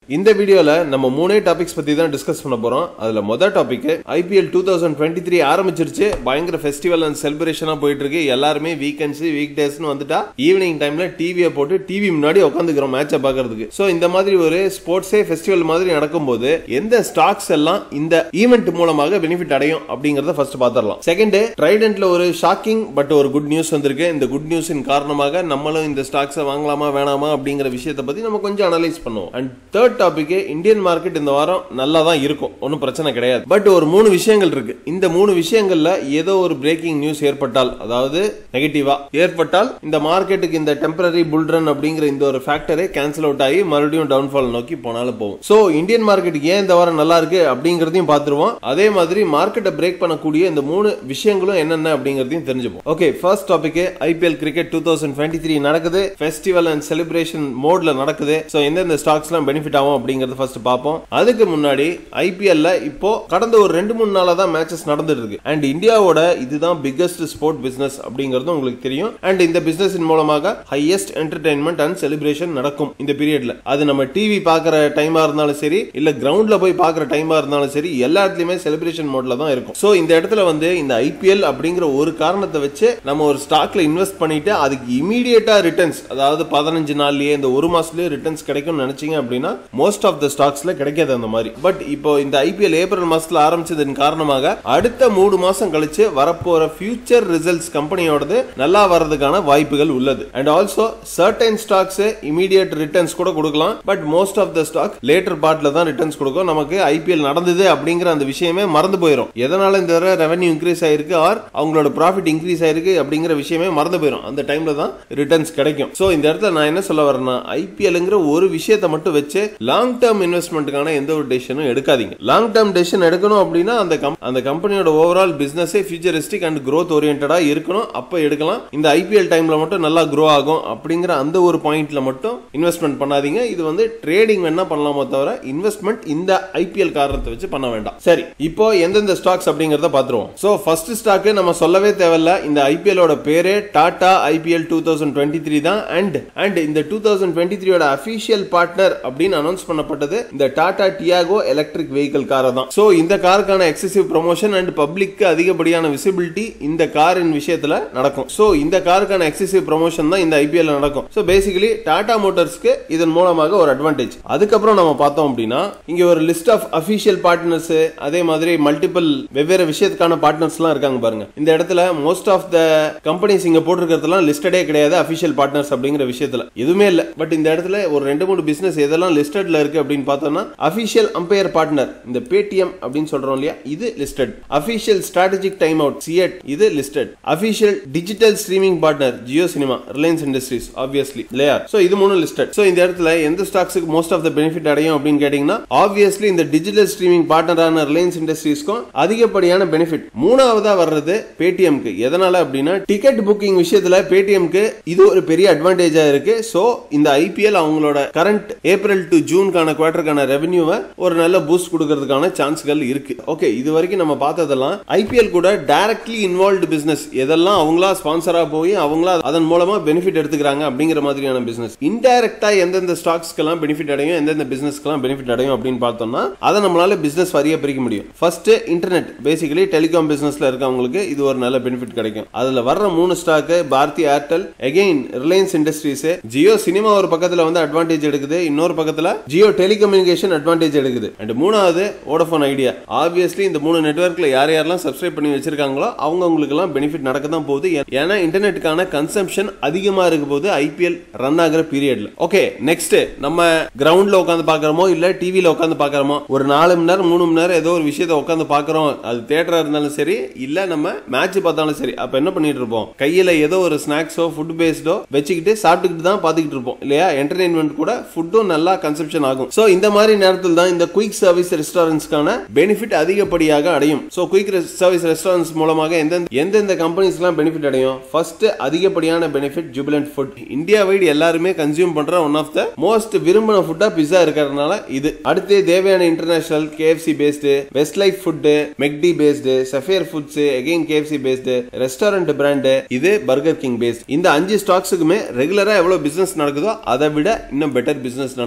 இந்த வீடியோல நம்ம மூணே டாபிக்ஸ் பத்தி தான் டிஸ்கஸ் பண்ண போறோம் அதுல மொதல் topic IPL two thousand twenty three ஆரம்பிச்சிருச்சு பயங்கர ஃபெஸ்டிவல் அண்ட் செலிப்ரேஷனா போயிட்டு இருக்கு எல்லாருமே வீக்கெண்ட்ஸ் வீக் டேஸ்னு வந்துட்டா ஈவினிங் டைம்ல டிவியை போட்டு டிவி முன்னாடி உட்காந்துக்கிறோம் மேட்சை பாக்குறதுக்கு சோ இந்த மாதிரி ஒரு ஸ்போர்ட்ஸே ஃபெஸ்டிவல் மாதிரி நடக்கும்போது எந்த ஸ்டாக்ஸ் எல்லாம் இந்த ஈவெண்ட் மூலமாக பெனிஃபிட் அடையும் அப்படிங்கறத ஃபர்ஸ்ட் பாத்திரலாம் செகண்ட் ட்ரைடன்ட்ல ஒரு ஷாக்கிங் பட் ஒரு குட் நியூஸ் வந்திருக்கு இந்த குட் நியூஸின் காரணமாக நம்மளும் இந்த ஸ்டாக்ஸை வாங்கலாமா வேணாமா அப்படிங்கிற விஷயத்தை பத்தி நம்ம கொஞ்சம் அனலைஸ் பண்ணுவோம் and third topic Indian market இந்த வாரம் நல்லா தான் இருக்கும் ஒன்றும் பிரச்சனை கிடையாது பட் ஒரு மூணு விஷயங்கள் இருக்கு இந்த மூணு விஷயங்கள்ல ஏதோ ஒரு பிரேக்கிங் நியூஸ் ஏற்பட்டால் அதாவது நெகட்டிவா ஏற்பட்டால் இந்த மார்க்கெட்டுக்கு இந்த டெம்பரரி புல்ரன் அப்படிங்கிற இந்த ஒரு ஃபேக்டரே கேன்சல் அவுட் ஆகி மறுபடியும் டவுன்ஃபால் நோக்கி போனாலும் போகும் ஸோ இந்தியன் மார்க்கெட்டுக்கு ஏன் இந்த வாரம் நல்லா இருக்கு அப்படிங்கிறதையும் பார்த்துருவோம் அதே மாதிரி மார்க்கெட்டை பிரேக் பண்ணக்கூடிய இந்த மூணு விஷயங்களும் என்னென்ன அப்படிங்கிறதையும் தெரிஞ்சுப்போம் okay first topic IPL cricket two thousand twenty three நடக்குது ஃபெஸ்டிவல் அண்ட் செலிப்ரேஷன் மோட்ல நடக்குது ஸோ எந்தெந்த ஸ்டாக்ஸ்லாம் பெனிஃபிட் ஆகும் அப்படிங்கறத ஃபர்ஸ்ட் பார்ப்போம் அதுக்கு முன்னாடி ஐபிஎல்ல இப்போ கடந்த ஒரு ரெண்டு மூணு நாளா தான் மேட்சஸ் நடந்துட்டு இருக்கு அண்ட் இந்தியாவோட இதுதான் பிக்கஸ்ட் ஸ்போர்ட் பிசினஸ் அப்படிங்கிறது உங்களுக்கு தெரியும் அண்ட் இந்த பிசினஸ் மூலமாக ஹையஸ்ட் என்டர்டைன்மெண்ட் அண்ட் செலிப்ரேஷன் நடக்கும் இந்த பீரியட்ல அது நம்ம டிவி பாக்குற டைமா இருந்தாலும் சரி இல்ல கிரவுண்ட்ல போய் பாக்குற டைமா இருந்தாலும் சரி எல்லா இடத்துலயுமே செலிப்ரேஷன் மோட்ல தான் இருக்கும் சோ இந்த இடத்துல வந்து இந்த ஐபிஎல் அப்படிங்கிற ஒரு காரணத்தை வச்சு நம்ம ஒரு ஸ்டாக்ல இன்வெஸ்ட் பண்ணிட்டு அதுக்கு இமீடியட்டா ரிட்டர்ன்ஸ் அதாவது பதினஞ்சு நாள்லயே இந்த ஒரு மாசத்துலயே ரிட்டர்ன்ஸ் கிடைக்கும்னு நினைச்சீங்க அப்படின்னா மோஸ்ட் ஆஃப் த ஸ்டாக்ஸ்ல கிடைக்காது அந்த மாதிரி பட் இப்போ இந்த ஐபிஎல் ஏப்ரல் மாசத்துல ஆரம்பிச்சதன் காரணமாக அடுத்த மூணு மாசம் கழிச்சு வரப்போற ஃபியூச்சர் ரிசல்ட்ஸ் கம்பெனியோடது நல்லா வர்றதுக்கான வாய்ப்புகள் உள்ளது and also certain stocks immediate returns கூட கொடுக்கலாம் but most of the stock later பார்ட்ல தான் ரிட்டர்ன்ஸ் கொடுக்கும் நமக்கு ஐபிஎல் நடந்தது அப்படிங்கிற அந்த விஷயமே மறந்து போயிடும் எதனால இந்த தடவை ரெவன்யூ இன்க்ரீஸ் ஆயிருக்கு ஆர் அவங்களோட ப்ராஃபிட் இன்க்ரீஸ் ஆயிருக்கு அப்படிங்கிற விஷயமே மறந்து போயிடும் அந்த டைம்ல தான் ரிட்டர்ன்ஸ் கிடைக்கும் சோ இந்த இடத்துல நான் என்ன சொல்ல வரேன்னா ஐபிஎல்ங்கிற ஒரு விஷயத்தை மட்டும் வச்சு லாங் டேர்ம் இன்வெஸ்ட்மெண்ட்டுக்கான எந்த ஒரு டெசிஷனும் எடுக்காதீங்க லாங் டேர்ம் டெசிஷன் எடுக்கணும் அப்படின்னா அந்த கம்- அந்த கம்பெனியோட ஓவரால் பிசினஸே ஃபியூச்சரிஸ்டிக் அண்ட் growth ஓரியன்டா இருக்கணும் அப்ப எடுக்கலாம் இந்த ஐபிஎல் டைம்ல மட்டும் நல்லா grow ஆகும் அப்படிங்கிற அந்த ஒரு பாயிண்ட்ல மட்டும் இன்வெஸ்ட்மெண்ட் பண்ணாதீங்க இது வந்து ட்ரேடிங் வேணா பண்ணலாமோ தவிர இன்வெஸ்ட்மெண்ட் இந்த ஐபிஎல் காரணத்தை வச்சு பண்ண வேண்டாம் சரி இப்போ எந்தெந்த ஸ்டாக்ஸ் அப்படிங்கறத பாத்துருவோம் சோ ஃபர்ஸ்ட் ஸ்டாக் நம்ம சொல்லவே தேவையில்ல இந்த ஐபிஎல் ஓட பேரே Tata IPL two thousand twenty three தான் அண்ட் அண்ட் இந்த டூ தௌசண்ட் டுவெண்ட்டி த்ரீயோட அபிஷியல் பார்ட்னர் அப்படின்னு அனௌன்ஸ் பண்ணப்பட்டது இந்த டாடா டியாகோ எலக்ட்ரிக் வெஹிக்கிள் காரை தான் சோ இந்த காருக்கான எக்ஸசிவ் ப்ரொமோஷன் அண்ட் பப்ளிக்கு அதிகப்படியான விசிபிலிட்டி இந்த காரின் விஷயத்துல நடக்கும் சோ இந்த காருக்கான எக்ஸசிவ் ப்ரொமோஷன் தான் இந்த ஐபிஎல் நடக்கும் சோ பேசிக்கலி டாடா மோட்டார்ஸ்க்கு இதன் மூலமாக ஒரு அட்வான்டேஜ் அதுக்கப்புறம் நம்ம பார்த்தோம் அப்படின்னா இங்க ஒரு லிஸ்ட் ஆஃப் அபிஷியல் பார்ட்னர்ஸ் அதே மாதிரி மல்டிபிள் வெவ்வேறு விஷயத்துக்கான பார்ட்னர்ஸ்லாம் இருக்காங்க பாருங்க இந்த இடத்துல மோஸ்ட் ஆஃப் த கம்பெனிஸ் இங்க போட்டிருக்கிறதுலாம் லிஸ்டடே கிடையாது அபிஷியல் பார்ட்னர்ஸ் அப்படிங்கிற விஷயத்துல எதுவுமே இல்ல பட் இந்த இடத்துல ஒரு ரெண்டு மூணு பிசினஸ் எதெல்லாம் லிஸ்டட்ல இருக்கு அப்படின்னு பார்த்தோம்னா அபிஷியல் அம்பையர் பார்ட்னர் இந்த பேடிஎம் அப்படின்னு சொல்றோம் இல்லையா இது listed official strategic time out CEAT இது listed official digital streaming partner Jio cinema Reliance industries obviously இல்லையா சோ இது மூணு லிஸ்டட் சோ இந்த இடத்துல எந்த ஸ்டாக்ஸுக்கு மோஸ்ட் ஆஃப் த பெனிஃபிட் அடையும் அப்படின்னு கேட்டீங்கன்னா ஆப்வியஸ்லி இந்த டிஜிட்டல் ஸ்ட்ரீமிங் பார்ட்னரான ரிலையன்ஸ் இண்டஸ்ட்ரீஸ்க்கும் அதிகப்படியான பெனிஃபிட் மூணாவதா வர்றது பேடிஎம்க்கு எதனால அப்படின்னா டிக்கெட் புக்கிங் விஷயத்துல பேடிஎம்க்கு இது ஒரு பெரிய அட்வான்டேஜா இருக்கு சோ இந்த ஐபிஎல் அவங்களோட கரண்ட் ஏப்ரல் டு ஜூன்கான குவார்டருக்கான ரெவன்யூவை ஒரு நல்ல பூஸ்ட் கொடுக்கறதுக்கான சான்ஸ்கள் இருக்கு ஓகே இது வரைக்கும் நம்ம பார்த்ததெல்லாம் ஐபிஎல் கூட டைரக்ட்லி இன்வால்வ்டு பிசினஸ் எதெல்லாம் அவங்களா ஸ்பான்சரா போய் அவங்களா அதன் மூலமா பெனிஃபிட் எடுத்துக்கிறாங்க அப்படிங்கிற மாதிரியான பிசினஸ் இன்டைரக்டா எந்தெந்த ஸ்டாக்ஸ்க்கெல்லாம் பெனிஃபிட் அடையும் எந்தெந்த பிசினஸ்க்கெல்லாம் பெனிஃபிட் அடையும் அப்படின்னு பார்த்தோம்னா அதை நம்மளால பிசினஸ் வாரியா பிரிக்க முடியும் ஃபர்ஸ்ட் இன்டர்நெட் பேசிக்கலி டெலிகாம் பிசினஸ்ல இருக்கவங்களுக்கு இது ஒரு நல்ல பெனிஃபிட் கிடைக்கும் அதுல வர்ற மூணு stock Bharti Airtel again Reliance industries Jio cinema ஒரு பக்கத்துல வந்து அட்வான்டேஜ் எடுக்குது இன்னொரு பக்கத்துல ஜியோ டெலிகம்யூனிகேஷன் அட்வான்டேஜ் எடுக்குது அண்ட் மூணாவது வோடஃபோன் ஐடியா ஆப்வியஸ்லி இந்த மூணு நெட்வொர்க்ல யார் யாரெல்லாம் சப்ஸ்கிரைப் பண்ணி வச்சிருக்காங்களோ அவங்க அவங்களுக்கு எல்லாம் பெனிஃபிட் நடக்க தான் போகுது ஏன்னா இன்டர்நெட்டுக்கான கன்சம்ஷன் அதிகமா இருக்க போது ஐபிஎல் ரன் ஆகுற பீரியட்ல ஓகே நெக்ஸ்ட் நம்ம கிரவுண்ட்ல உட்காந்து பாக்குறோமோ இல்ல டிவில உட்காந்து பாக்குறோமோ ஒரு நாலு மணி நேரம் மூணு மணி நேரம் ஏதோ ஒரு விஷயத்தை உட்காந்து பாக்குறோம் அது தியேட்டரா இருந்தாலும் சரி இல்ல நம்ம மேட்ச் பார்த்தாலும் சரி அப்ப என்ன பண்ணிட்டு இருப்போம் கையில ஏதோ ஒரு ஸ்நாக்ஸோ ஃபுட் பேஸ்டோ வச்சுக்கிட்டு சாப்பிட்டுக்கிட்டு தான் பாத்துக்கிட்டு இருப்போம் இல்லையா என்டர்டைன்மெண்ட் கூட ஃபுட்டும் நல்லா கன்சம்ஷன் ஆகும் சோ இந்த மாதிரி நேரத்தில் தான் இந்த குயிக் சர்வீஸ் ரெஸ்டாரண்ட்ஸ்க்கான பெனிஃபிட் அதிகப்படியாக அடையும் சோ குயிக் சர்வீஸ் ரெஸ்டாரண்ட்ஸ் மூலமாக எந்தெந்த எந்தெந்த கம்பெனிஸ்லாம் பெனிஃபிட் அடையும் ஃபர்ஸ்ட் அதிகப்படியான benefit Jubilant food India wide எல்லாருமே கன்சியூம் பண்ற ஒன் ஆஃப் த மோஸ்ட் விரும்பின ஃபுட்டா பிஸா இருக்கிறதுனால இது அடுத்து தேவையான international KFC based west life food McD based Sapphire foods again KFC based restaurant brand இது பர்கர் கிங் பேஸ்ட் இந்த அஞ்சு ஸ்டாக்ஸுக்குமே ரெகுலரா எவ்வளவு பிசினஸ் நடக்குதோ அதை விட இன்னும் பெட்டர் பிசினஸ் நடக்கிறதுக்கு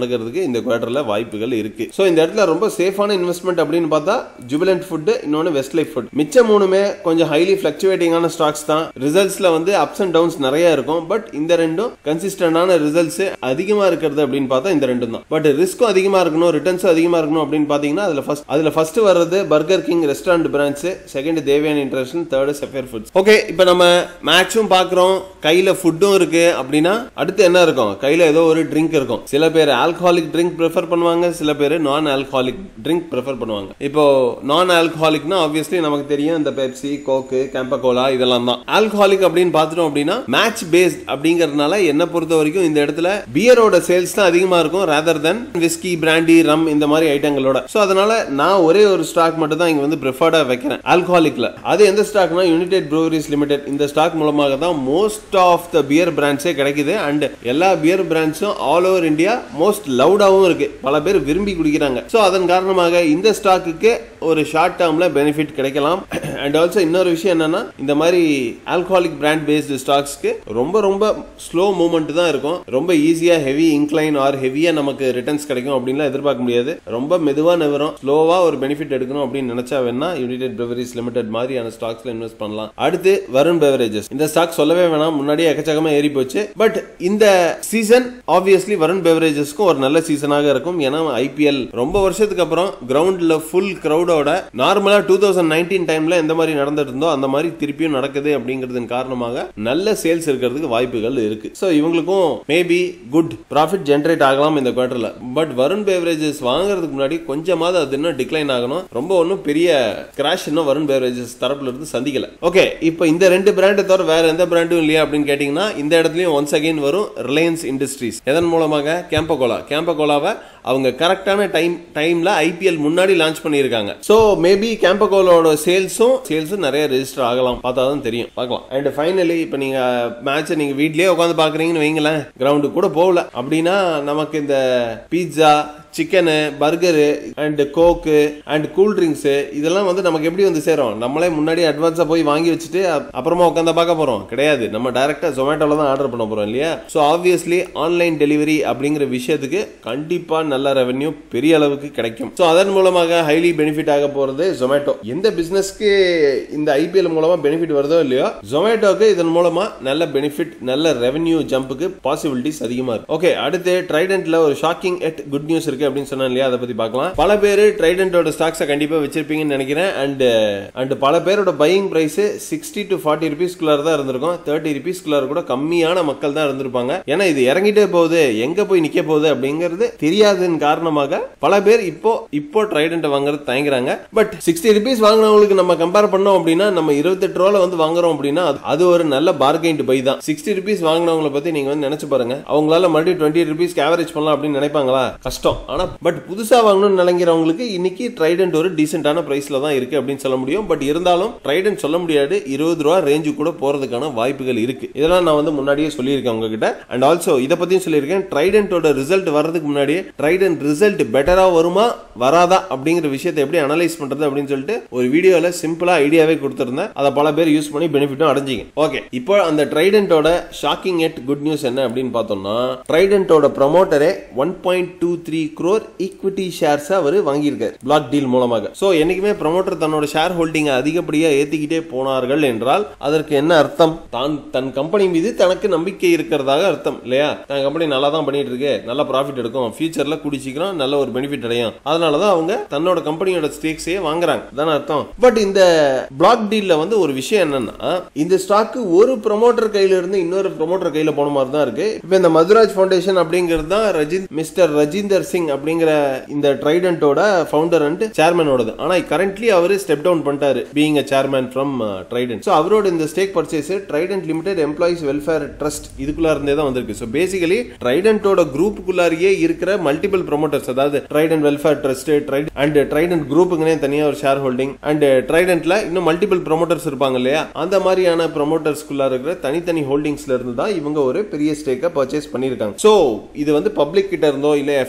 இந்த குவார்டர்ல வாய்ப்புகள் இருக்கு ஸோ இந்த இடத்துல ரொம்ப சேஃபான இன்வெஸ்ட்மெண்ட் அப்படின்னு பார்த்தா ஜுபிலண்ட் ஃபுட் இன்னொன்று வெஸ்ட் லைஃப் ஃபுட் மிச்ச மூணுமே கொஞ்சம் ஹைலி ஃபிளக்சுவேட்டிங்கான ஸ்டாக்ஸ் தான் ரிசல்ட்ஸ்ல வந்து அப்ஸ் அண்ட் டவுன்ஸ் நிறைய இருக்கும் பட் இந்த ரெண்டும் கன்சிஸ்டன்டான ரிசல்ட்ஸ் அதிகமா இருக்கிறது அப்படின்னு பார்த்தா இந்த ரெண்டும் தான் பட் ரிஸ்க்கும் அதிகமா இருக்கணும் ரிட்டர்ன்ஸும் அதிகமா இருக்கணும் அப்படின்னு பார்த்தீங்கன்னா அதுல ஃபர்ஸ்ட் அதுல ஃபர்ஸ்ட் வர்றது burger king restaurant branch second Devyani international third Sapphire foods okay இப்போ நம்ம மேட்சும் பார்க்குறோம் கையில ஃபுட்டும் இருக்கு அப்படின்னா அடுத்து என்ன இருக்கும் கையில ஏதோ ஒரு ட்ரிங்க் இருக்கும் சில பேர் ஆல்கஹாலிக் ட்ரிங்க் ப்ரிஃபர் பண்ணுவாங்க சில பேர் நான் ஆல்கஹாலிக் ட்ரிங்க் ப்ரிஃபர் பண்ணுவாங்க இப்போ நான் ஆல்கஹாலிக்னா ஆப்வியஸ்லி நமக்கு தெரியும் இந்த பெப்சி கோக்கு கேம்பகோலா இதெல்லாம் தான் ஆல்கஹாலிக் அப்படின்னு பார்த்துட்டோம் அப்படின்னா மேட்ச் பேஸ்ட் அப்படிங்கறதுனால என்ன பொறுத்த வரைக்கும் இந்த இடத்துல பியரோட சேல்ஸ் தான் அதிகமா இருக்கும் rather then whisky brandy rum இந்த மாதிரி ஐட்டங்களோட ஸோ அதனால நான் ஒரே ஒரு ஸ்டாக் மட்டும் தான் இங்க வந்து ப்ரிஃபர்டா வைக்கிறேன் ஆல்கஹாலிக்ல அது எந்த ஸ்டாக்னா யுனைடெட் ப்ரூவரிஸ் லிமிடெட் இந்த ஸ்டாக் மூலமாக தான் மோஸ்ட் ஆஃப் த பியர் பிராண்ட்ஸே கிடைக்குது அண்ட் எல்லா பியர் பிராண்ட்ஸும் ஆல் ஓவர் இந்தியா மோஸ்ட் லவுடாகவும் இருக்கு பல பேர் விரும்பி குடிக்கிறாங்க ஸோ அதன் காரணமாக இந்த ஸ்டாக்குக்கு ஒரு ஷார்ட் டேர்ம்ல பெனிஃபிட் கிடைக்கலாம் அண்ட் ஆல்சோ இன்னொரு விஷயம் என்னன்னா இந்த மாதிரி ஆல்கஹாலிக் பிராண்ட் பேஸ்டு ஸ்டாக்ஸ்க்கு ரொம்ப ரொம்ப ஸ்லோ மூவ்மெண்ட் தான் இருக்கும் ரொம்ப ஈஸியா ஹெவி இன்க்ளைன் ஆர் ஹெவியா நமக்கு ரிட்டர்ன்ஸ் கிடைக்கும் அப்படின்லாம் எதிர்பார்க்க முடியாது ரொம்ப மெதுவா நகரும் ஸ்லோவா ஒரு பெனிஃபிட் எடுக்கணும் அப்படின்னு நினைச்சா வேணா யுனைடெட் பெவரேஜ் லிமிடெட் மாதிரியான ஸ்டாக்ஸ்ல இன்வெஸ்ட் பண்ணலாம் அடுத்து வருண் பெவரேஜஸ் இந்த ஸ்டாக் சொல்லவே வேணாம் முன்னாடியே எக்கச்சக்கமா ஏறி போச்சு பட் இந்த சீசன் ஆப்வியஸ்லி வருண் பெவரேஜஸ்க்கும் ஒரு நல்ல சீசனாக இருக்கும் ஏன்னா ஐபிஎல் ரொம்ப வருஷத்துக்கு அப்புறம் கிரவுண்ட்ல ஃபுல் கிரௌடோட நார்மலா டூ தௌசண்ட் நைன்டீன் டைம்ல எந்த மாதிரி நடந்துட்டு இருந்தோ அந்த மாதிரி திருப்பியும் நடக்குது அப்படிங்கிறதன் காரணமாக நல்ல சேல்ஸ் இருக்கிறதுக்கு வாய்ப்புகள் இருக்கு ஸோ இவங்களுக்கும் மேபி குட் ப்ராஃபிட் ஜென்ரேட் ஆகலாம் இந்த குவார்டர்ல பட் வருண் பேவரேஜஸ் வாங்குறதுக்கு முன்னாடி கொஞ்சமாவது அது இன்னும் டிக்ளைன் ஆகணும் ரொம்ப ஒன்றும் பெரிய கிராஷ் இன்னும் வருண் பேவரேஜஸ் தரப்புல இருந்து சந்திக்கல ஓகே இப்போ இந்த ரெண்டு பிராண்டை தவிர வேற எந்த பிராண்டும் இல்லையா அப்படின்னு கேட்டீங்கன்னா இந்த இடத்துலயும் ஒன்ஸ் அகைன் வரும் ரிலையன்ஸ் இண்டஸ்ட்ரீஸ் எதன் மூலமாக கேம்பகோலா கேம்பகோலாவை அவங்க கரெக்டான டைம் டைம்ல ஐபிஎல் முன்னாடி லான்ச் பண்ணியிருக்காங்க ஸோ மேபி கேம்பகோலோட சேல்ஸும் சேல்ஸும் நிறைய ரெஜிஸ்டர் ஆகலாம் பார்த்தா தான் தெரியும் பார்க்கலாம் அண்ட் ஃபைனலி இப்போ நீங்க மேட்சை நீங்க வீட்லயே உட்காந்து பாக்குறீங்கன்னு வைங்களேன் கிரவுண்டு கூட போகல அப்படின்னா நமக்கு இந்த pizza chicken burger and coke and cool drinks இதெல்லாம் வந்து நமக்கு எப்படி வந்து சேரும் நம்மளே முன்னாடி அட்வான்ஸா போய் வாங்கி வச்சுட்டு அப்- அப்புறமா உட்காந்து பார்க்க போறோம் கிடையாது நம்ம டைரக்டா ஜொமேட்டோல தான் ஆர்டர் பண்ண போறோம் இல்லையா ஸோ ஆப்வியஸ்லி ஆன்லைன் டெலிவரி அப்படிங்கிற விஷயத்துக்கு கண்டிப்பா நல்ல ரெவென்யூ பெரிய அளவுக்கு கிடைக்கும் ஸோ அதன் மூலமாக ஹைலி பெனிஃபிட் ஆக போறது ஜொமேட்டோ எந்த பிசினஸ்க்கு இந்த ஐபிஎல் மூலமா பெனிஃபிட் வருதோ இல்லையோ ஜொமேட்டோக்கு இதன் மூலமா நல்ல பெனிஃபிட் நல்ல ரெவென்யூ ஜம்புக்கு பாசிபிலிட்டிஸ் அதிகமா இருக்கு ஓகே அடுத்து ட்ரைடன்ட்ல ஒரு ஷாக்கிங் எட் குட் நியூஸ் இருக்கு அப்படின்னு சொன்னேன் இல்லையா அதை பத்தி பார்க்கலாம் பல பேர் ட்ரைடன்ட்டோட ஸ்டாக்ஸை கண்டிப்பா வச்சிருப்பீங்கன்னு நினைக்கிறேன் அண்ட் அண்ட் பல பேரோட buying price sixty to forty ருபீஸ்குள்ளார தான் இருந்திருக்கும் தேர்ட்டி ருபீஸ்குள்ளார கூட கம்மியான மக்கள் தான் இருந்திருப்பாங்க ஏன்னா இது இறங்கிட்டே போகுது எங்க போய் நிக்க போகுது அப்படிங்கிறது தெரியாதன் காரணமாக பல பேர் இப்போ இப்போ ட்ரைடன்ட் வாங்குறது தயங்குறாங்க பட் சிக்ஸ்டி ருபீஸ் வாங்கினவங்களுக்கு நம்ம கம்பேர் பண்ணோம் அப்படின்னா நம்ம இருபத்தெட்டு ரூபால வந்து வாங்குறோம் அப்படின்னா அது- அது ஒரு நல்ல பார்கெயின் பை தான் சிக்ஸ்டி ருபீஸ் வாங்கினவங்களை பத்தி நீங்க வந்து நினைச்சு பாருங்க அவங்களால மறுபடியும் டுவெண்ட்டி ருபீஸ்க்கு ஆவரேஜ் பண்ணலாம் அப்படின்னு நினைப்பாங்களா கஷ்டம் ஆனா பட் புதுசா வாங்கணும்னு நினைக்கிறவங்களுக்கு இன்னைக்கு ட்ரைடன்ட் ஒரு டீசென்டான பிரைஸ்ல தான் இருக்கு அப்படின்னு சொல்ல முடியும் பட் இருந்தாலும் ட்ரைடன்ட் சொல்ல முடியாது இருபது ரூபா ரேஞ்சு கூட போறதுக்கான வாய்ப்புகள் இருக்கு இதெல்லாம் நான் வந்து முன்னாடியே சொல்லியிருக்கேன் உங்ககிட்ட அண்ட் ஆல்சோ இதை பத்தியும் சொல்லியிருக்கேன் ட்ரைடன்ட்டோட ரிசல்ட் வர்றதுக்கு முன்னாடியே ட்ரைடன்ட் ரிசல்ட் பெட்டரா வருமா வராதா அப்படிங்கிற விஷயத்தை எப்படி அனலைஸ் பண்றது அப்படின்னு சொல்லிட்டு ஒரு வீடியோல சிம்பிளா ஐடியாவே கொடுத்திருந்தேன் அதை பல பேர் யூஸ் பண்ணி பெனிஃபிட்டும் அடைஞ்சிங்க ஓகே இப்போ அந்த ட்ரைடன்ட்டோட ஷாக்கிங் எட் குட் நியூஸ் என்ன அப்படின்னு பார்த்தோம்னா ட்ரைடன்ட்டோட ப்ரமோட்டரே one point two three crore equity shares அவர் வாங்கியிருக்காரு பிளாக் டீல் மூலமாக ஸோ என்னைக்குமே ப்ரமோட்டர் தன்னோட ஷேர் ஹோல்டிங்கை அதிகப்படியாக ஏத்திக்கிட்டே போனார்கள் என்றால் அதற்கு என்ன அர்த்தம் தான் தன் கம்பெனி மீது தனக்கு நம்பிக்கை இருக்கிறதாக அர்த்தம் இல்லையா தன் கம்பெனி நல்லா தான் பண்ணிட்டு இருக்கு நல்ல ப்ராஃபிட் எடுக்கும் ஃபியூச்சர்ல கூடி சீக்கிரம் நல்ல ஒரு பெனிஃபிட் அடையும் அதனால தான் அவங்க தன்னோட கம்பெனியோட ஸ்டேக்ஸையே வாங்குறாங்க தானே அர்த்தம் பட் இந்த பிளாக் டீல்ல வந்து ஒரு விஷயம் என்னன்னா இந்த ஸ்டாக்கு ஒரு ப்ரமோட்டர் கையில இருந்து இன்னொரு ப்ரமோட்டர் கையில போன மாதிரி தான் இருக்கு இப்போ இந்த மதுராஜ் ஃபவுண்டேஷன் அப்படிங்கிறது தான் ரஜின் மிஸ்டர் ரஜிந்தர் சிங் அப்படிங்கிற இந்த ட்ரைடன்ட்டோட ஃபவுண்டர் அண்ட் சேர்மனோடது ஆனா கரண்ட்லி அவர் ஸ்டெப் டவுன் பண்ணிட்டாரு being a chairman from Trident so அவரோட இந்த stake purchase Trident limited employees welfare trust இதுக்குள்ள இருந்தே தான் வந்திருக்கு ஸோ பேசிக்கலி ட்ரைடன்ட்டோட குரூப்புக்குள்ளாரியே இருக்கிற மல்டிபிள் ப்ரொமோட்டர்ஸ் அதாவது ட்ரைடன்ட் வெல்ஃபேர் ட்ரஸ்ட் ட்ரைட் அண்ட் ட்ரைடன்ட் குரூப்புக்குனே தனியா ஒரு ஷேர் ஹோல்டிங் அண்ட் ட்ரைடன்ட்ல இன்னும் மல்டிபிள் ப்ரொமோட்டர்ஸ் இருப்பாங்க இல்லையா அந்த மாதிரியான ப்ரொமோட்டர்ஸ்குள்ள இருக்கிற தனித்தனி ஹோல்டிங்ஸ்ல இருந்து தான் இவங்க ஒரு பெரிய ஸ்டேக்கை பர்ச்சேஸ் பண்ணியிருக்காங்க ஸோ இது வந்து பப்ளிக் கிட்ட இருந்தோ இல்ல எஃப்ஐஎஸ் கிட்ட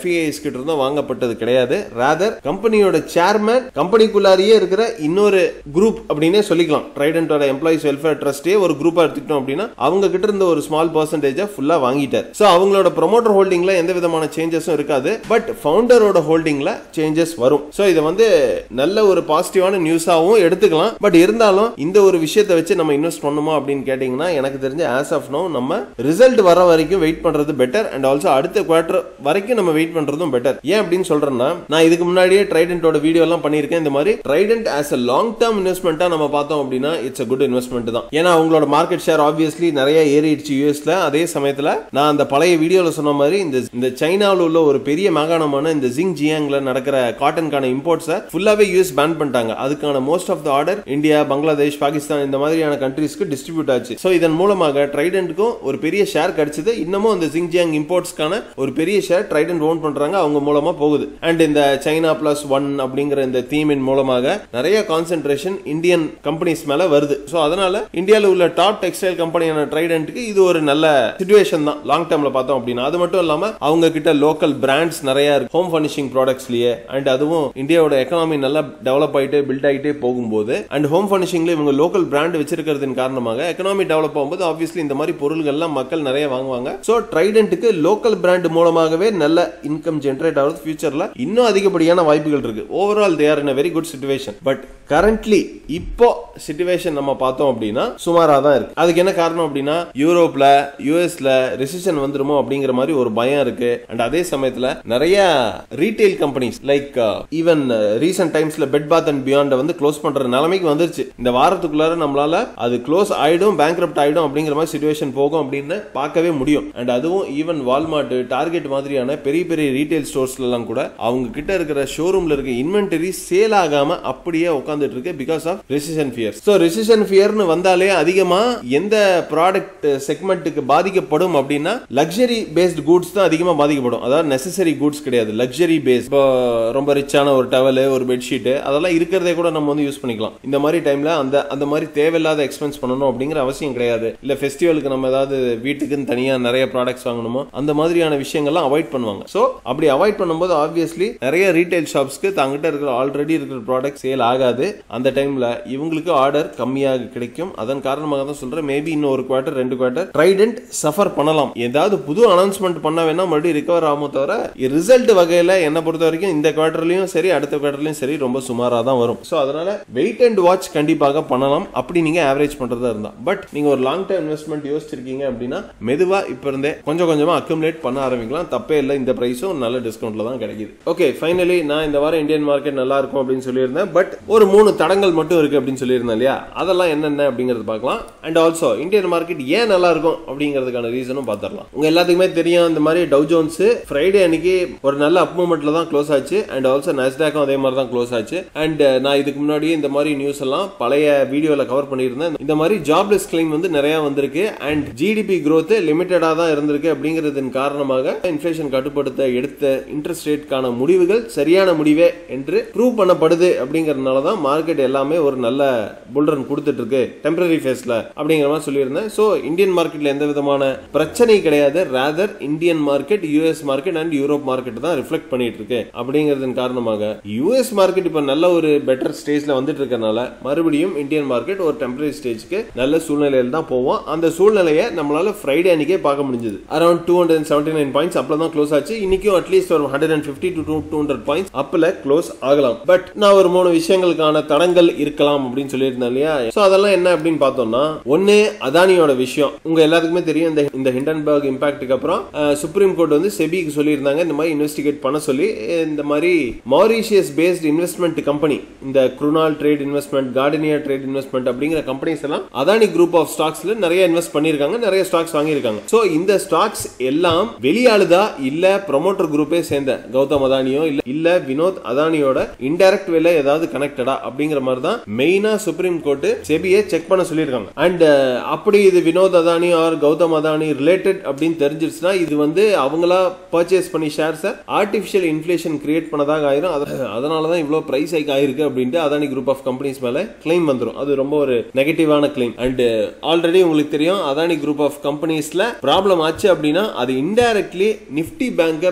கிட்ட இருந்தும் வாங்கப்பட்டது கிடையாது ராதர் கம்பெனியோட சேர்மேன் கம்பெனிக்குள்ளாரியே இருக்கிற இன்னொரு குரூப் அப்படின்னே சொல்லிக்கலாம் ட்ரைடன்டோட எம்ப்ளாயிஸ் வெல்ஃபேர் ட்ரஸ்டே ஒரு குரூப்பா எடுத்துக்கிட்டோம் அப்படின்னா அவங்க கிட்ட இருந்த ஒரு ஸ்மால் பர்சன்டேஜா ஃபுல்லா வாங்கிட்டார் சோ அவங்களோட ப்ரொமோட்டர் ஹோல்டிங்ல எந்த விதமான சேஞ்சஸும் இருக்காது பட் ஃபவுண்டரோட ஹோல்டிங்ல சேஞ்சஸ் வரும் சோ இதை வந்து நல்ல ஒரு பாசிட்டிவான நியூஸாவும் எடுத்துக்கலாம் பட் இருந்தாலும் இந்த ஒரு விஷயத்தை வச்சு நம்ம இன்வெஸ்ட் பண்ணுமா அப்படின்னு கேட்டீங்கன்னா எனக்கு தெரிஞ்ச ஆஸ் ஆஃப் நோ நம்ம ரிசல்ட் வர வரைக்கும் வெயிட் பண்றது பெட்டர் அண்ட் ஆல்சோ அடுத்த குவார்டர் வரைக்கும் நம்ம வெயிட் பண்றதும் பெட்டர் ஏன் அப்படின்னு சொல்றேன்னா நான் இதுக்கு முன்னாடியே ட்ரைடன்ட்டோட வீடியோ எல்லாம் பண்ணியிருக்கேன் இந்த மாதிரி Trident as a long term இன்வெஸ்ட்மெண்ட்டா நம்ம பார்த்தோம் அப்படின்னா இட்ஸ் அ குட் இன்வெஸ்ட்மெண்ட் தான் ஏன்னா அவங்களோட மார்க்கெட் ஷேர் ஆப்வியஸ்லி நிறைய ஏறிடுச்சு யூஎஸ்ல அதே சமயத்துல நான் அந்த பழைய வீடியோல சொன்ன மாதிரி இந்த இந்த சைனாவில் உள்ள ஒரு பெரிய மாகாணமான இந்த ஜிங் ஜியாங்ல நடக்கிற காட்டனுக்கான இம்போர்ட்ஸை ஃபுல்லாவே யூஎஸ் பேன் பண்ணிட்டாங்க அதுக்கான most of the order India Bangladesh Pakistan இந்த மாதிரியான கண்ட்ரீஸ்க்கு டிஸ்ட்ரிபியூட் ஆச்சு ஸோ இதன் மூலமாக ட்ரைடன்ட்டுக்கும் ஒரு பெரிய ஷேர் கிடைச்சது இன்னமும் அந்த ஜிங் ஜியாங் இம்போர்ட்ஸ்க்கான ஒரு பெரிய ஷேர் ட்ரைடன்ட் ஓன் பண்றாங்க அவங்க மூலமா போகுது அண்ட் இந்த சைனா பிளஸ் ஒன் அப்படிங்கிற இந்த தீமின் மூலமாக நிறைய கான்சென்ட்ரேஷன் இந்தியன் கம்பெனிஸ் மேல வருது ஸோ அதனால இந்தியாவில் உள்ள டாப் டெக்ஸ்டைல் கம்பெனியான ட்ரைடன்ட்டுக்கு இது ஒரு நல்ல சுச்சுவேஷன் தான் லாங் டேர்ம்ல பார்த்தோம் அப்படின்னா அது மட்டும் இல்லாம அவங்க கிட்ட லோக்கல் பிராண்ட்ஸ் நிறைய இருக்கு ஹோம் ஃபர்னிஷிங் ப்ராடக்ட்ஸ்லயே அண்ட் அதுவும் இந்தியாவோட எக்கனாமி நல்லா டெவலப் ஆயிட்டு பில்ட் ஆயிட்டே போகும்போது அண்ட் ஹோம் ஃபர்னிஷிங்ல இவங்க லோக்கல் பிராண்ட் வச்சிருக்கிறதின் காரணமாக எக்கனாமி டெவலப் ஆகும்போது ஆப்வியஸ்லி இந்த மாதிரி பொருள்கள்லாம் மக்கள் நிறைய வாங்குவாங்க ஸோ ட்ரைடன்ட்டுக்கு லோக்கல் பிராண்ட் மூலமாகவே நல்ல இன்கம் ஜென்ரேட் ஆகிறது ஃபியூச்சர்ல இன்னும் அதிகப்படியான வாய்ப்புகள் இருக்கு overall they are in very good situation but currently இப்போ சுச்சுவேஷன் நம்ம பார்த்தோம் அப்படின்னா சுமாரா தான் இருக்கு அதுக்கு என்ன காரணம் அப்படின்னா யூரோப்ல யூஎஸ்ல ரெசிஷன் வந்துருமோ அப்படிங்கிற மாதிரி ஒரு பயம் இருக்கு அண்ட் அதே சமயத்துல நிறைய retail companies like even recent டைம்ஸ்ல பெட் பாத் அண்ட் பியாண்ட் வந்து க்ளோஸ் பண்ற நிலைமைக்கு வந்துருச்சு இந்த வாரத்துக்குள்ளார நம்மளால அது க்ளோஸ் ஆயிடும் பேங்க்ரப்ட் ஆயிடும் அப்படிங்கிற மாதிரி சுச்சுவேஷன் போகும் அப்படின்னு பார்க்கவே முடியும் அண்ட் அதுவும் ஈவன் வால்மார்ட் டார்கெட் மாதிரியான பெரிய பெரிய ரீட்டைல் ஸ்டோர்ஸ்ல எல்லாம் கூட அவங்க கிட்ட இருக்கிற ஷோரூம்ல இருக்க இன்வென்டரி சேல் ஆகாம அப்படியே உட்காந்துட்டு இருக்கு because of recession fear so recession ஃபியர்னு வந்தாலே அதிகமா எந்த ப்ராடக்ட் செக்மெண்ட்டுக்கு பாதிக்கப்படும் அப்படின்னா லக்ஸரி பேஸ்ட் கூட்ஸ் தான் அதிகமா பாதிக்கப்படும் அதாவது நெசசரி கூட்ஸ் கிடையாது லக்ஸரி பேஸ் இப்போ ரொம்ப ரிச்சான ஒரு டவல் ஒரு பெட்ஷீட் அதெல்லாம் இருக்கிறதே கூட நம்ம வந்து யூஸ் பண்ணிக்கலாம் இந்த மாதிரி டைம்ல அந்த அந்த மாதிரி தேவையில்லாத எக்ஸ்பென்ஸ் பண்ணணும் அப்படிங்கிற அவசியம் கிடையாது இல்ல ஃபெஸ்டிவலுக்கு நம்ம ஏதாவது வீட்டுக்குன்னு தனியா நிறைய ப்ராடக்ட்ஸ் வாங்கணுமோ அந்த மாதிரியான விஷயங்கள்லாம் அவாய்ட் பண்ணுவாங்க ஸோ அப்படி அவாய்ட் பண்ணும்போது ஆப்வியஸ்லி நிறைய ரீட்டைல் ஷாப்ஸ்க்கு தங்கிட்ட இருக்கிற ஆல்ரெடி இருக்கிற ப்ராடக்ட் சேல் ஆகாது அந்த டைம்ல இவங்களுக்கு ஆர்டர் கம்மியாக கிடைக்கும் அதன் காரணமாக தான் சொல்றேன் மேபி இன்னும் ஒரு குவார்டர் ரெண்டு குவார்டர் ட்ரைடன்ட் சஃபர் பண்ணலாம் ஏதாவது புது அனௌன்ஸ்மெண்ட் பண்ண வேணா மறுபடியும் ரிகவர் ஆகுமோ தவிர ரிசல்ட் வகையில என்ன பொறுத்த வரைக்கும் இந்த குவார்டர்லயும் சரி அடுத்த குவார்டர்லயும் சரி ரொம்ப சுமாரா தான் வரும் ஸோ அதனால வெயிட் அண்ட் வாட்ச் கண்டிப்பாக பண்ணலாம் அப்படி நீங்க ஆவரேஜ் பண்றதா இருந்தா பட் நீங்க ஒரு லாங் டேர்ம் இன்வெஸ்ட்மெண்ட் யோசிச்சிருக்கீங்க அப்படின்னா மெதுவா இப்ப இருந்தே கொஞ்சம் கொஞ்சமா அக்குமுலேட் பண்ண ஆரம்பிக்கலாம் தப்பே இல்லை இந்த பிரைஸும் நல்ல டிஸ்கவுண்ட்ல தான் கிடைக்குது ஓகே ஃபைனலி நான் இந்த வாரம் இந்தியன் மார்க்கெட் நல்லா இருக்கும் அப்படின்னு சொல்லியிருந்தேன் பட் ஒரு மூணு தடங்கள் மட்டும் இருக்கு அப்படின்னு சொல்லியிருந்தேன் இல்லையா அதெல்லாம் என்னென்ன அப்படிங்கறது பார்க்கலாம் அண்ட் ஆல்சோ இந்தியன் மார்க்கெட் ஏன் நல்லா இருக்கும் அப்படிங்கிறதுக்கான ரீசனும் பார்த்துடலாம் உங்க எல்லாத்துக்குமே தெரியும் இந்த மாதிரி டவ் ஜோன்ஸ் ஃப்ரைடே அன்னைக்கு ஒரு நல்ல அப் மூமெண்ட்ல தான் க்ளோஸ் ஆச்சு அண்ட் ஆல்சோ நஸ்டாக்கும் அதே மாதிரி தான் க்ளோஸ் ஆச்சு அண்ட் நான் இதுக்கு முன்னாடியே இந்த மாதிரி நியூஸ் எல்லாம் பழைய வீடியோல கவர் பண்ணியிருந்தேன் இந்த மாதிரி ஜாப்லெஸ் கிளைம் வந்து நிறைய வந்திருக்கு அண்ட் ஜிடிபி growth லிமிட்டடா தான் இருந்திருக்கு அப்படிங்கிறதன் காரணமாக இன்ஃபிளேஷன் கட்டுப்படுத்த எடுத்த இன்ட்ரெஸ்ட் ரேட்கான முடிவுகள் சரியான முடிவே என்று ப்ரூவ் பண்ணப்படுது அப்படிங்கறதுனால தான் மார்க்கெட் எல்லாமே ஒரு நல்ல புல்ரன் கொடுத்துட்டு இருக்கு டெம்பரரி ஃபேஸ்ல அப்படிங்கிற மாதிரி சொல்லியிருந்தேன் ஸோ இந்தியன் மார்க்கெட்ல எந்த விதமான பிரச்சனை கிடையாது rather Indian market US market and Europe market தான் ரிஃப்ளெக்ட் பண்ணிட்டு இருக்கு அப்படிங்கிறதன் காரணமாக யூஎஸ் மார்க்கெட் இப்போ நல்ல ஒரு பெட்டர் ஸ்டேஜ்ல வந்துட்டு இருக்கறனால மறுபடியும் இந்தியன் மார்க்கெட் ஒரு டெம்பரரி ஸ்டேஜ்க்கு நல்ல சூழ்நிலையில் தான் போவோம் அந்த சூழ்நிலையை நம்மளால ஃப்ரைடே அன்னைக்கே பார்க்க முடிஞ்சது around two hundred seventy nine points அப்பல தான் க்ளோஸ் ஆச்சு இன்னைக்கும் அட்லீஸ்ட் ஒரு hundred and fifty to two hundred points அப்பல க்ளோஸ் ஆகலாம் பட் நான் ஒரு மூணு விஷயங்களுக்கான தடங்கள் இருக்கலாம் அப்படின்னு சொல்லியிருந்தேன் இல்லையா ஸோ அதெல்லாம் என்ன அப்படின்னு பார்த்தோம்னா ஒன்னு அதானியோட விஷயம் உங்க எல்லாத்துக்குமே தெரியும் இந்த இந்த ஹிண்டன்பர்க் இம்பாக்டுக்கு அப்புறம் சுப்ரீம் கோர்ட் வந்து செபிக்கு சொல்லியிருந்தாங்க இந்த மாதிரி இன்வெஸ்டிகேட் பண்ண சொல்லி அஹ், இந்த மாதிரி மாரிஷியஸ் பேஸ்ட் இன்வெஸ்ட்மெண்ட் கம்பெனி இந்த Krunal trade investment Gardenia trade investment அப்படிங்கிற கம்பெனிஸ் எல்லாம் அதானி குரூப் ஆஃப் ஸ்டாக்ஸ்ல நிறைய இன்வெஸ்ட் பண்ணிருக்காங்க நிறைய ஸ்டாக்ஸ் வாங்கியிருக்காங்க சோ இந்த ஸ்டாக்ஸ் எல்லாம் வெளியாளுதா இல்ல ப்ரொமோட்டர் குரூப்பே சேர்ந்த கௌதம் அதானியோ இல்ல இல்ல வினோத் அதானியோட இன்டைரக்ட் வேல ஏதாவது கனெக்டடா அப்படிங்கிற மாதிரி தான் மெயினா சுப்ரீம் கோர்ட் செபியை செக் பண்ண சொல்லியிருக்காங்க அண்ட் அப்படி இது வினோத் அதானி ஆர் கௌதம் அதானி ரிலேட்டட் அப்படின்னு தெரிஞ்சிருச்சுன்னா இது வந்து அவங்களா பர்ச்சேஸ் பண்ணி ஷேர்ஸ் ஆர்டிபிஷியல் இன்ஃபிளேஷன் கிரியேட் பண்ணதாக ஆயிரும் அத- அதனால தான் இவ்வளவு பிரைஸ் ஹைக் ஆயிருக்கு அப்படின்ட்டு அதானி குரூப் ஆஃப் கம்பெனிஸ் மேல கிளைம் வந்துரும் அது ரொம்ப ஒரு நெகட்டிவான கிளைம் அண்ட் ஆல்ரெடி உங்களுக்கு தெரியும் அதானி குரூப் ஆஃப் கம்பெனிஸ்ல ப்ராப்ளம் ஆச்சு அப்படின்னா அது இன்டைரக்ட்லி நிஃப்டி பேங்க பெரிய அளவுக்கு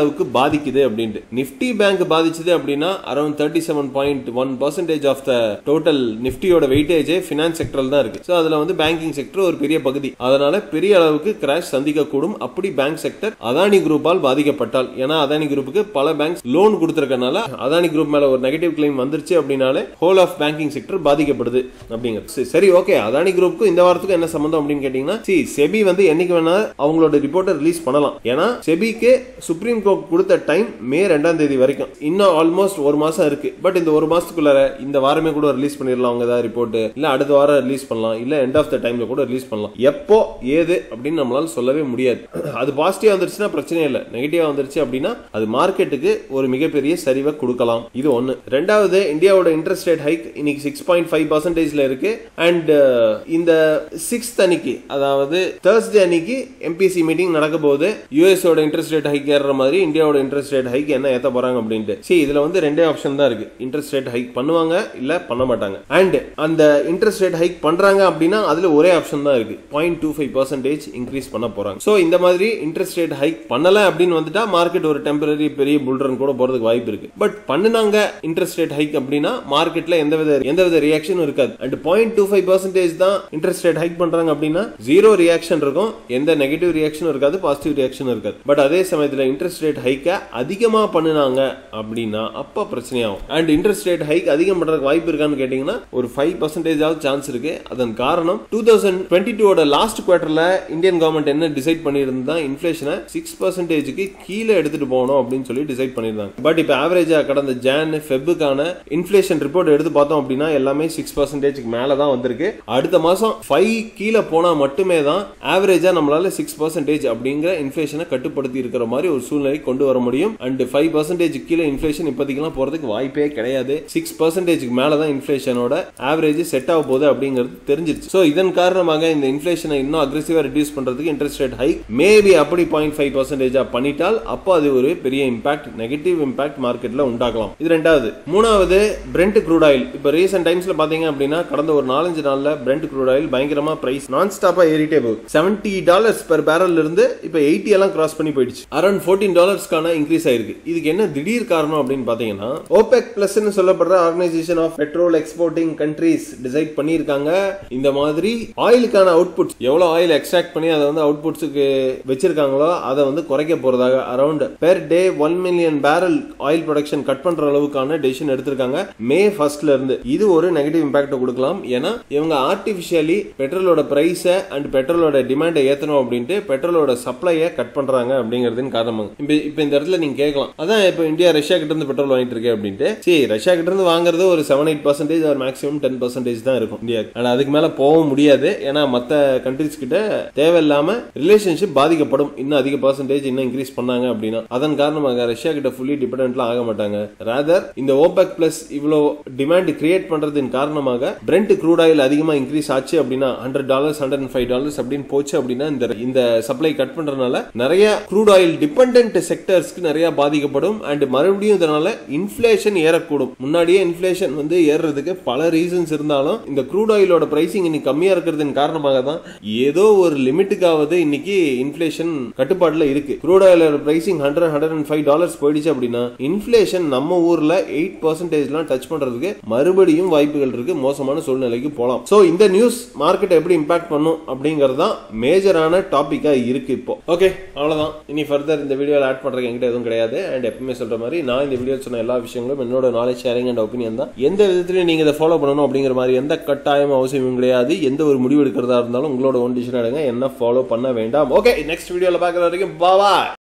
அளவுக்கு பாதிக்குது அப்படின்ட்டு நிப்டி பேங்க் பாதிச்சது அப்படின்னா around thirty seven point one percentage of the total நிப்டியோட வெயிட்டேஜ் ஃபினான்ஸ் செக்டரில் தான் இருக்கு ஸோ அதில் வந்து பேங்கிங் செக்டர் ஒரு பெரிய பகுதி அதனால பெரிய அளவுக்கு கிராஷ் சந்திக்கக்கூடும் அப்படி பேங்க் செக்டர் அதானி குரூப்பால் பாதிக்கப்பட்டால் ஏன்னா அதானி குரூப்புக்கு பல பேங்க்ஸ் லோன் கொடுத்துருக்கனால அதானி குரூப் மேல ஒரு நெகட்டிவ் கிளைம் வந்துருச்சு அப்படின்னாலே ஹோல் ஆஃப் பேங்கிங் செக்டர் பாதிக்கப்படுது அப்படிங்கிறது சரி, சரி ஓகே அதானி குரூப்புக்கு இந்த வாரத்துக்கு என்ன சம்பந்தம் அப்படின்னு கேட்டீங்கன்னா சி செபி வந்து என்னைக்கு வேணா அவங்களோட ரிப்போர்ட்டை ரிலீஸ் பண்ணலாம் ஏன்னா செபிக்கு சுப்ரீம் கோர்ட் கொடுத்த டைம் மே ரெண்டாம் தேதி வரைக்கும் இன்னும் ஆல்மோஸ்ட் ஒரு மாசம் இருக்கு பட் இந்த ஒரு மாசத்துக்குள்ளார இந்த வாரமே கூட ரிலீஸ் பண்ணிடலாம் அவங்க ஏதாவது ரிப்போர்ட் இல்ல அடுத்த வாரம் ரிலீஸ் பண்ணலாம் இல்ல எண்ட் ஆஃப் த டைம்ல கூட ரிலீஸ் பண்ணலாம் எப்போ ஏது அப்படின்னு நம்மளால சொல்லவே முடியாது அது பாசிட்டிவா வந்துருச்சுன்னா பிரச்சனை இல்லை நெகட்டிவா வந்துருச்சு அப்படின்னா அது மார்க்கெட்டுக்கு ஒரு மிகப்பெரிய சரிவை கொடுக்கலாம் இது ஒண்ணு ரெண்டாவது இந்தியாவோட இன்ட்ரெஸ்ட் ரேட் ஹைக் இன்னைக்கு சிக்ஸ் பாயிண்ட் ஃபைவ் பர்சன்டேஜ்ல இருக்கு அண்ட் இந்த சிக்ஸ்த் அன்னைக்கு அதாவது தேர்ஸ்டே அன்னைக்கு எம்பிசி மீட்டிங் நடக்க போகுது யூஎஸோட இன்ட்ரெஸ்ட் ரேட் ஹைக் ஏறுற மாதிரி இந்தியாவோட இன்ட்ரெஸ்ட் ரேட் ஹைக் என்ன ஏத்த போறாங்க அப்படின்ட்டு சரி இதுல வந்து ரெண்டே ஆப்ஷன் தான் இருக்கு இன்ட்ரெஸ்ட் ரேட் ஹைக் பண்ணுவாங்க இல்ல பண்ண மாட்டாங்க அண்ட் அந்த இன்ட்ரெஸ்ட் ரேட் ஹைக் பண்றாங்க அப்படின்னா அதுல ஒரே ஆப்ஷன் தான் இருக்கு point two five percentage increase பண்ண போறாங்க சோ இந்த மாதிரி இன்ட்ரெஸ்ட் ரேட் ஹைக் பண்ணல அப்படின்னு வந்துட்டா மார்க்கெட் ஒரு டெம்பரரி பெரிய புல்ரன் கூட போறதுக்கு வாய்ப்பு இருக்கு பட் பண்ணுனாங்க இன்ட்ரெஸ்ட் ரேட் ஹைக் அப்படின்னா மார்க்கெட்ல எந்தவித எந்தவித ரியாக்ஷனும் இருக்காது and point two five percentage தான் இன்ட்ரெஸ்ட் ரேட் ஹைக் பண்றாங்க அப்படின்னா ஜீரோ ரியாக்ஷன் இருக்கும் எந்த நெகட்டிவ் ரியாக்ஷனும் இருக்காது பாசிட்டிவ் ரியாக்ஷன் இருக்காது பட் அதே சமயத்துல இன்ட்ரெஸ்ட் ரேட் ஹைக்க அதிகமா பண்ணுனாங்க அப்படின்னா அப்ப பிரச்சனையாகும் அண்ட் இன்ட்ரெஸ்ட் ரேட் ஹைக் அதிகம் பண்றதுக்கு வாய்ப்பு இருக்கான்னு கேட்டீங்கன்னா ஒரு ஃபைவ் பர்சன்டேஜ் சான்ஸ் இருக்கு அதன் காரணம் two thousand twenty two last குவார்டர்ல இந்தியன் கவர்மெண்ட் என்ன டிசைட் பண்ணியிருந்தா இன்ஃபிளேஷனை சிக்ஸ் பர்சன்டேஜுக்கு கீழே எடுத்துட்டு போகணும் அப்படின்னு சொல்லி டிசைட் பண்ணியிருந்தாங்க பட் இப்போ ஆவரேஜா கடந்த ஜான் ஃபெப்புக்கான இன்ஃபிளேஷன் ரிப்போர்ட் எடுத்து பார்த்தோம் அப்படின்னா எல்லாமே சிக்ஸ் பர்சன்டேஜ்க்கு மேல தான் வந்திருக்கு அடுத்த மாசம் ஃபைவ் கீழே போனா மட்டுமே தான் ஆவரேஜா நம்மளால சிக்ஸ் பர்சன்டேஜ் அப்படிங்கிற இன்ஃபிளேஷனை கட்டுப்படுத்தி இருக்கிற மாதிரி ஒரு சூழ்நிலை கொண்டு வர முடியும் அண்ட் ஃபைவ் பர்சன்டேஜ் கீழே இன்ஃபிளேஷன் இப்போதைக்கெல்லாம் போறதுக்கு வாய்ப்பே கிடையாது சிக்ஸ் பர்சன்டேஜ்க்கு மேல தான் இன்ஃபிளேஷனோட ஆவரேஜ் செட் ஆக போகுது அப்படிங்கிறது தெரிஞ்சிருச்சு ஸோ இதன் காரணமாக இந்த இன்ஃபிளேஷனை இன்னும் அக்ரெசிவா ரெடியூஸ் பண்றதுக்கு இன்ட்ரெஸ்ட் ரேட் ஹைக் மேபி அப்படி பாயிண்ட் ஃபைவ் பர்சன்டேஜா பண்ணிட்டால் அப்போ அது ஒரு பெரிய இம்பாக்ட் நெகட்டிவ் இம்பாக்ட் மார்க்கெட்ல உண்டாக்கலாம் இது ரெண்டாவது மூணாவது பிரெண்ட் க்ரூட் ஆயில் இப்போ ரீசெண்ட் டைம்ஸ்ல பாத்தீங்க அப்படின்னா கடந்த ஒரு நாலஞ்சு நாள்ல பிரெண்ட் க்ரூட் ஆயில் பயங்கரமா பிரைஸ் நான் ஸ்டாப்பா ஏறிட்டே போகுது செவன்டி டாலர்ஸ் பெர் பேரல் இருந்து இப்போ எயிட்டி எல்லாம் கிராஸ் பண்ணி போயிடுச்சு அரௌண்ட் ஃபோர்டீன் டாலர்ஸ்க்கான இன்க்ரீஸ் ஆயிருக்கு இதுக்கு என்ன திடீர் காரணம் அப்படின்னு பாத்தீங்கன்னா ஓபெக் பிளஸ் சொல்லப்படுற organisation of petrol exporting countries decide பண்ணியிருக்காங்க இந்த மாதிரி ஆயிலுக்கான அவுட்புட் எவ்வளவு ஆயில் எக்ஸ்ட்ராக்ட் பண்ணி அதை வந்து அவுட்புட்ஸுக்கு வச்சிருக்காங்களோ அதை வந்து குறைக்க போறதாக around per day one million barrel oil production cut பண்ற அளவுக்கான டெசிஷன் எடுத்திருக்காங்க மே ஃபர்ஸ்ட்ல இருந்து இது ஒரு நெகட்டிவ் இம்பாக்ட் கொடுக்கலாம் ஏன்னா இவங்க ஆர்டிபிஷியலி பெட்ரோலோட பிரைஸ அண்ட் பெட்ரோலோட டிமாண்டை ஏத்தணும் அப்படின்ட்டு பெட்ரோலோட சப்ளையை கட் பண்றாங்க அப்படிங்கறதின் காரணமாக இப்ப இப்ப இந்த இடத்துல நீங்க கேட்கலாம் அதான் இப்ப இந்தியா ரஷ்யா கிட்ட இருந்து பெட்ரோல் வாங்கிட்டு இருக்கேன் அப்படின்ட்டு சரி ரஷ்யா கிட்ட இருந்து வாங்குறது ஒரு செவன் எயிட் பர்சன்டேஜ் ஒரு மேக்ஸிமம் டென் பர்சன்டேஜ் தான் இருக்கும் இந்தியா ஆனா அதுக்கு மேல போகவும் முடியாது ஏன்னா மத்த கண்ட்ரிஸ் கிட்ட தேவையில்லாம ரிலேஷன்ஷிப் பாதிக்கப்படும் இன்னும் அதிக பர்சன்டேஜ் இன்னும் இன்க்ரீஸ் பண்ணாங்க அப்படின்னா அதன் காரணமாக ரஷ்யா கிட்ட ஃபுல்லி டிபெண்ட்லாம் ஆக மாட்டாங்க ராதர் இந்த ஓபெக் பிளஸ் இவ்வளோ டிமாண்ட் கிரியேட் பண்றதின் காரணமாக பிரெண்ட் க்ரூட் ஆயில் அதிகமா இன்க்ரீஸ் ஆச்சு அப்படின்னா hundred dollars hundred and five dollars அப்படின்னு போச்சு அப்படின்னா இந்த இந்த சப்ளை கட் பண்றதுனால நிறைய க்ரூட் ஆயில் டிபெண்ட் செக்டர்ஸ்க்கு நிறைய பாதிக்கப்படும் அண்ட் மறுபடியும் இதனால இன்ஃபிளேஷன் ஏறக்கூடும் முன்னாடியே இன்ஃபிளேஷன் வந்து ஏறுறதுக்கு பல ரீசன்ஸ் இருந்தாலும் இந்த க்ரூட் ஆயிலோட பிரைசிங் இன்னைக்கு கம்மியா இருக்கிறதின் காரணமாக தான் ஏதோ ஒரு லிமிட்டுக்காவது இன்னைக்கு இன்ஃபிளேஷன் கட்டுப்பாட்டுல இருக்கு க்ரூட் ஆயிலோட pricing hundred hundred and five dollars போயிடுச்சு அப்படின்னா இன்ஃபிளேஷன் நம்ம ஊர்ல எயிட் பர்சன்டேஜ்லாம் டச் பண்றதுக்கு மறுபடியும் வாய்ப்புகள் இருக்கு மோசமான சூழ்நிலைக்கு போலாம் சோ இந்த நியூஸ் மார்க்கெட் எப்படி இம்பாக்ட் பண்ணும் அப்படிங்கிறது தான் மேஜரான டாபிக்கா இருக்கு இப்போ ஓகே அவ்வளவுதான் இனி ஃபர்தர் இந்த வீடியோல ஆட் பண்றதுக்கு என்கிட்ட எதுவும் கிடையாது அண்ட் எப்பவுமே சொல்ற மாதிரி நான் இந்த வீடியோ சொன்ன எல்லா விஷயங்களும் என்னோட நாலேஜ் ஷேரிங் அண்ட் ஒப்பீனியன் தான் எந்த விதத்திலையும் நீங்க இதை ஃபாலோ பண்ணணும் அப்படிங்கிற மாதிரி எந்த கட்டாயம் அவசியமும் கிடையாது எந்த ஒரு முடிவு எடுக்கிறதா இருந்தாலும் உங்களோட ஒன் டிசிஷன் எடுங்க என்ன ஃபாலோ பண்ண வேண்டாம் ஓகே நெக்ஸ்ட் வீடியோல பார்க்குற வரைக்கும் பாவா